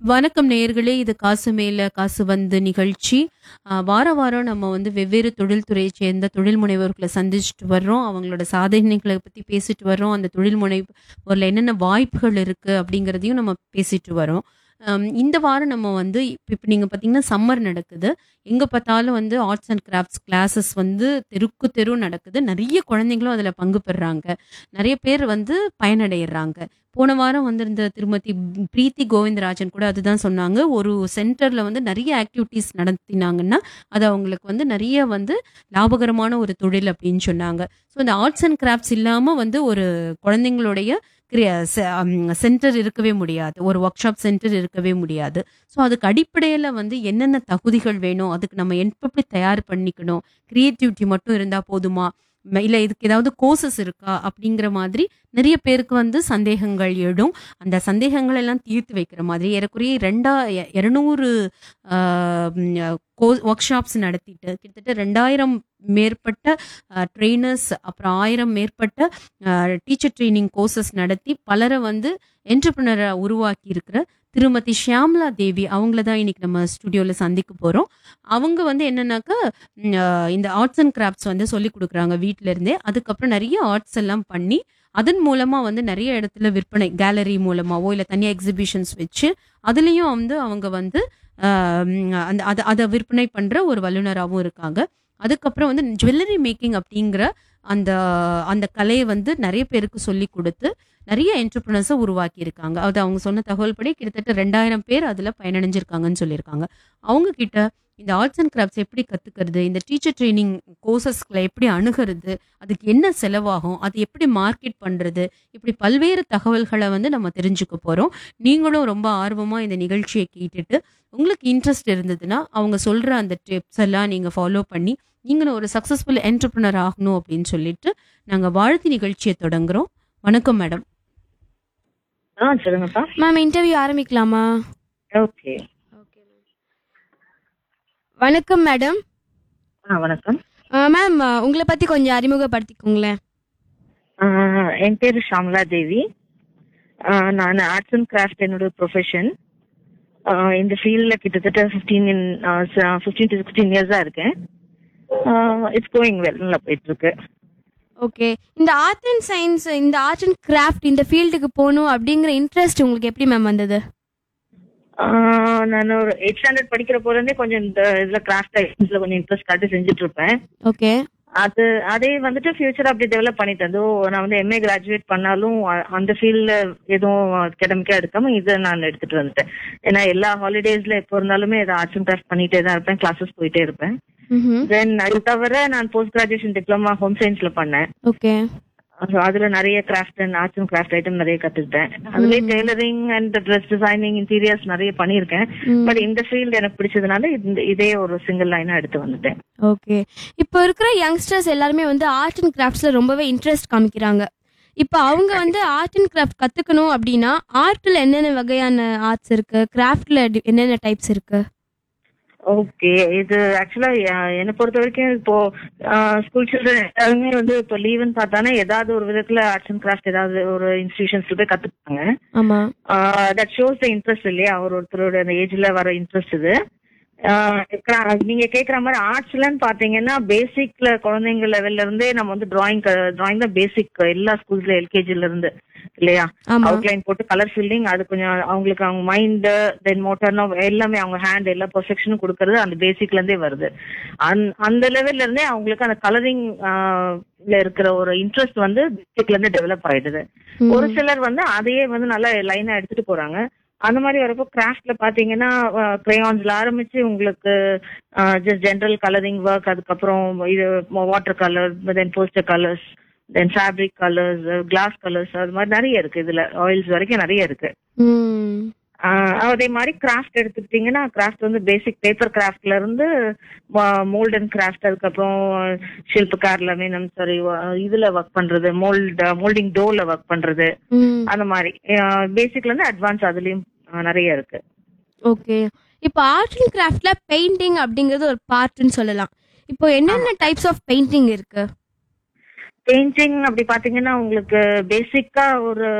வணக்கம் நேயர்களே இது காசு மேல காசு வந்து நிகழ்ச்சி ஆ, வார வாரம் நம்ம வந்து வெவ்வேறு தொழில்துறையை சேர்ந்த தொழில் முனைவோர்களை சந்திச்சுட்டு வர்றோம் அவங்களோட சாதனைகளை பத்தி பேசிட்டு வர்றோம் அந்த தொழில் முனைவோர்ல என்னென்ன வாய்ப்புகள் இருக்கு அப்படிங்கிறதையும் நம்ம பேசிட்டு வரோம் ஆம், இந்த வாரம் நம்ம வந்து இப்போ இப்போ நீங்கள் பார்த்தீங்கன்னா சம்மர் நடக்குது எங்கே பார்த்தாலும் வந்து ஆர்ட்ஸ் அண்ட் கிராஃப்ட்ஸ் கிளாஸஸ் வந்து தெருக்கு தெரு நடக்குது நிறைய குழந்தைங்களும் அதில் பங்கு பெறுறாங்க நிறைய பேர் வந்து பயனடைகிறாங்க போன வாரம் வந்திருந்த திருமதி பிரீத்தி கோவிந்தராஜன் கூட அதுதான் சொன்னாங்க ஒரு சென்டர்ல வந்து நிறைய ஆக்டிவிட்டீஸ் நடத்தினாங்கன்னா அது அவங்களுக்கு வந்து நிறைய வந்து லாபகரமான ஒரு தொழில் அப்படின்னு சொன்னாங்க ஸோ இந்த ஆர்ட்ஸ் அண்ட் கிராஃப்ட்ஸ் இல்லாமல் வந்து ஒரு குழந்தைங்களுடைய சென்டர் இருக்கவே முடியாது ஒரு ஒர்க் ஷாப் சென்டர் இருக்கவே முடியாது ஸோ அதுக்கு அடிப்படையில் வந்து என்னென்ன தகுதிகள் வேணும் அதுக்கு நம்ம எப்படி தயார் பண்ணிக்கணும் கிரியேட்டிவிட்டி மட்டும் இருந்தால் போதுமா ம- இல்ல இதுக்கு ஏதாவது கோர்சஸ் இருக்கா அப்படிங்கிற மாதிரி நிறைய பேருக்கு வந்து சந்தேகங்கள் எழும் அந்த சந்தேகங்கள் எல்லாம் தீர்த்து வைக்கிற மாதிரி ஏறக்குறைய ரெண்டா எ- இருநூறு ஒர்க் ஷாப்ஸ் நடத்திட்டு கிட்டத்தட்ட ரெண்டாயிரம் மேற்பட்ட ட்ரெயினர்ஸ் அப்புறம் ஆயிரம் மேற்பட்ட டீச்சர் ட்ரைனிங் கோர்சஸ் நடத்தி பலரை வந்து என்டர்பிரினரை உருவாக்கி இருக்கிற திருமதி ஷியாம்லா தேவி அவங்கள தான் இன்னைக்கு நம்ம ஸ்டுடியோவில் சந்திக்க போகிறோம் அவங்க வந்து என்னன்னாக்கா ம், அஹ், இந்த ஆர்ட்ஸ் அண்ட் கிராஃப்ட்ஸ் வந்து சொல்லி கொடுக்குறாங்க வீட்ல இருந்தே அதுக்கப்புறம் நிறைய ஆர்ட்ஸ் எல்லாம் பண்ணி அதன் மூலமா வந்து நிறைய இடத்துல விற்பனை கேலரி மூலமாவோ இல்லை தனியாக எக்ஸிபிஷன்ஸ் வச்சு அதுலேயும் வந்து அவங்க வந்து ஆஹ், ம், அந்த அதை அதை விற்பனை பண்ற ஒரு வல்லுநராகவும் இருக்காங்க அதுக்கப்புறம் வந்து ஜுவல்லரி மேக்கிங் அப்படிங்கிற அந்த அந்த கலையை வந்து நிறைய பேருக்கு சொல்லி கொடுத்து நிறைய என்டர்பிரினர்ஸை உருவாக்கி இருக்காங்க அது அவங்க சொன்ன தகவல் படி கிட்டத்தட்ட ரெண்டாயிரம் பேர் அதில் பயனடைஞ்சிருக்காங்கன்னு சொல்லியிருக்காங்க அவங்க கிட்ட இந்த ஆர்ட்ஸ் அண்ட் கிராஃப்ட்ஸ் எப்படி கத்துக்கிறது இந்த டீச்சர் ட்ரைனிங் கோர்சஸ்களை எப்படி அணுகிறது அதுக்கு என்ன செலவாகும் அது எப்படி மார்க்கெட் பண்றது இப்படி பல்வேறு தகவல்களை வந்து நம்ம தெரிஞ்சுக்க போறோம் நீங்களும் ரொம்ப ஆர்வமா இந்த நிகழ்ச்சியை கேட்டுட்டு உங்களுக்கு இன்ட்ரெஸ்ட் இருந்ததுன்னா அவங்க சொல்ற அந்த டிப்ஸ் எல்லாம் நீங்க ஃபாலோ பண்ணி நீங்களும் ஒரு சக்சஸ்ஃபுல் என்டர்பிரினர் ஆகணும் அப்படின்னு சொல்லிட்டு நாங்க வாழ்த்து நிகழ்ச்சியை தொடங்குறோம் வணக்கம் மேடம் ஆ சொல்லுங்கப்பா மேம் இன்டர்வியூ ஆரம்பிக்கலாமா ஓகே வணக்கம் மேடம் ஆ வணக்கம் மேம் உங்களை பத்தி கொஞ்சம் அறிமுகப்படுத்திக்கோங்களேன் ஆ, என் பேரு ஷாமலா தேவி ஆ, நான் ஆர்ட்ஸ் அண்ட் கிராஃப்ட் என்னோட ப்ரொஃபஷன் இந்த ஃபீல்டில் கிட்டத்தட்ட ஃபிஃப்டீன் ஃபிஃப்டீன் டு சிக்ஸ்டீன் இயர்ஸாக இருக்கேன் இட்ஸ் கோயிங் வெல் நல்லா போயிட்டு இருக்கு ஓகே இந்த ஆர்ட் அண்ட் சயின்ஸ் இந்த ஆர்ட் அண்ட் கிராஃப்ட் இந்த ஃபீல்டுக்கு போகணும் அப்படிங்கிற இன்ட்ரெஸ்ட் உங்களுக்கு எப்படி மேம் வந்தது ஆ, நான் ஒரு எயிட் ஸ்டாண்டர்ட் படிக்கிற போலேருந்தே கொஞ்சம் இந்த இதில் கிராஃப்ட் ஐட்டம்ஸில் கொஞ்சம் இன்ட்ரெஸ்ட் காட்டி செஞ்சுட்டு இருப்பேன் ஓகே அது அதே வந்துட்டு ஃபியூச்சர் அப்படி டெவலப் பண்ணிட்டு வந்து நான் வந்து எம்ஏ கிராஜுவேட் பண்ணாலும் அ- அந்த ஃபீல்ட்ல எதுவும் அகடமிக்கா எடுக்காம இதை நான் எடுத்துட்டு வந்துட்டேன் ஏன்னா எல்லா ஹாலிடேஸ்ல எப்போ இருந்தாலுமே இதை ஆர்ட்ஸ் அண்ட் கிராஃப்ட் பண்ணிட்டே தான் இருப்பேன் கிளாஸஸ் போயிட்டே இருப்பேன் ம் தென் அது தவிர நான் போஸ்ட் கிராஜுவேஷன் டிப்ளமா ஹோம் சயின்ஸ்ல பண்ணேன் ஓகே So அதுல நிறைய craft and arts and craft item நிறைய கத்துக்கிட்டேன் அதுலயே tailoring and dress designing interiors நிறைய பண்ணியிருக்கேன் பட் இந்த ஃபீல்டு எனக்கு பிடிச்சதுனால இந்த இதே ஒரு சிங்கிள் லைனா எடுத்து வந்துட்டேன் ஓகே இப்போ இருக்கிற யங்ஸ்டர்ஸ் எல்லாருமே வந்து ஆர்ட் அண்ட் கிராஃப்ட்ஸ்ல ரொம்பவே இன்ட்ரெஸ்ட் காமிக்கிறாங்க இப்போ அவங்க வந்து ஆர்ட் அண்ட் கிராஃப்ட் கத்துக்கணும் அப்படின்னா ஆர்ட்ல என்னென்ன வகையான ஆர்ட்ஸ் இருக்கு கிராஃப்ட்ல என்னென்ன டைப்ஸ் இருக்கு ஓகே இது ஆக்சுவலா என்னை பொறுத்த வரைக்கும் இப்போ ஸ்கூல் சில்ட்ரன் எல்லாருமே வந்து இப்போ லீவுன்னு பார்த்தானே ஏதாவது ஒரு விதத்துல ஆர்ட்ஸ் அண்ட் கிராஃப்ட் ஏதாவது ஒரு இன்ஸ்டிடியூஷன்ஸ்ல போய் கத்துப்பாங்க ஆமா தட் ஷோஸ் த இன்ட்ரெஸ்ட் இல்லையா அவர் ஒருத்தரோட அந்த ஏஜ்ல வர இன்ட்ரெஸ்ட் இது ஆஹ் cra- நீங்க கேக்குற மாதிரி ஆர்ட்ஸ்லன்னு பாத்தீங்கன்னா பேசிக்ல குழந்தைங்க லெவல்ல இருந்தே நம்ம வந்து டிராயிங் டிராயிங் தான் பேசிக் எல்லா ஸ்கூல்ஸ்ல எல்கேஜில இருந்து இல்லையா ஆமா அவுட்லைன் போட்டு கலர் ஃபில்லிங் அது கொஞ்சம் அவங்களுக்கு அவங்க மைண்ட் தென் மோட்டர்னோ எல்லாமே அவங்க ஹேண்ட் எல்லா பெர்ஃபெக்ஷனும் கொடுக்கறது அந்த பேசிக்ல இருந்தே வருது அந்த- அந்த லெவல்ல இருந்தே அவங்களுக்கு அந்த கலரிங் இருக்கிற ஒரு இன்ட்ரெஸ்ட் வந்து பேசிக்ல இருந்து டெவலப் ஆயிடுது ம். ஒரு சிலர் வந்து அதையே வந்து நல்லா லைனா எடுத்துட்டு போறாங்க அந்த மாதிரி வரப்போ கிராஃப்ட்ல பாத்தீங்கன்னா கிரேயான்ஸ்ல ஆரம்பிச்சு உங்களுக்கு ஜஸ்ட் ஜென்ரல் கலரிங் ஒர்க் அதுக்கப்புறம் இது water colour then poster colours then fabric colours glass colours அது மாதிரி நிறைய இருக்கு இதுல ஆயில்ஸ் வரைக்கும் நிறைய இருக்கு ம் ஆஹ் அதே மாதிரி கிராஃப்ட் எடுத்துக்கிட்டீங்கன்னா கிராஃப்ட் வந்து பேசிக் பேப்பர் கிராஃப்ட்ல இருந்து மோல்ட் அண்ட் கிராஃப்ட் அதுக்கப்புறம் ஷில்பக்கார்ல மீனம் சாரி இதுல ஒர்க் பண்றது மோல்ட் மோல்டிங் டோர்ல ஒர்க் பண்றது ம் அந்த மாதிரி பேசிக்ல இருந்து அட்வான்ஸ் அதுலயும் ஆஹ் நிறைய இருக்கு ஓகே இப்போ ஆர்ட் அண்ட் கிராஃப்ட்ல பெயிண்டிங் அப்படிங்கிறது ஒரு பார்ட்னு சொல்லலாம் இப்போ என்னென்ன டைப்ஸ் ஆஃப் பெயிண்டிங் இருக்கு பெயிண்டிங் அப்படி பாத்தீங்கன்னா உங்களுக்கு பேசிக்கா ஒரு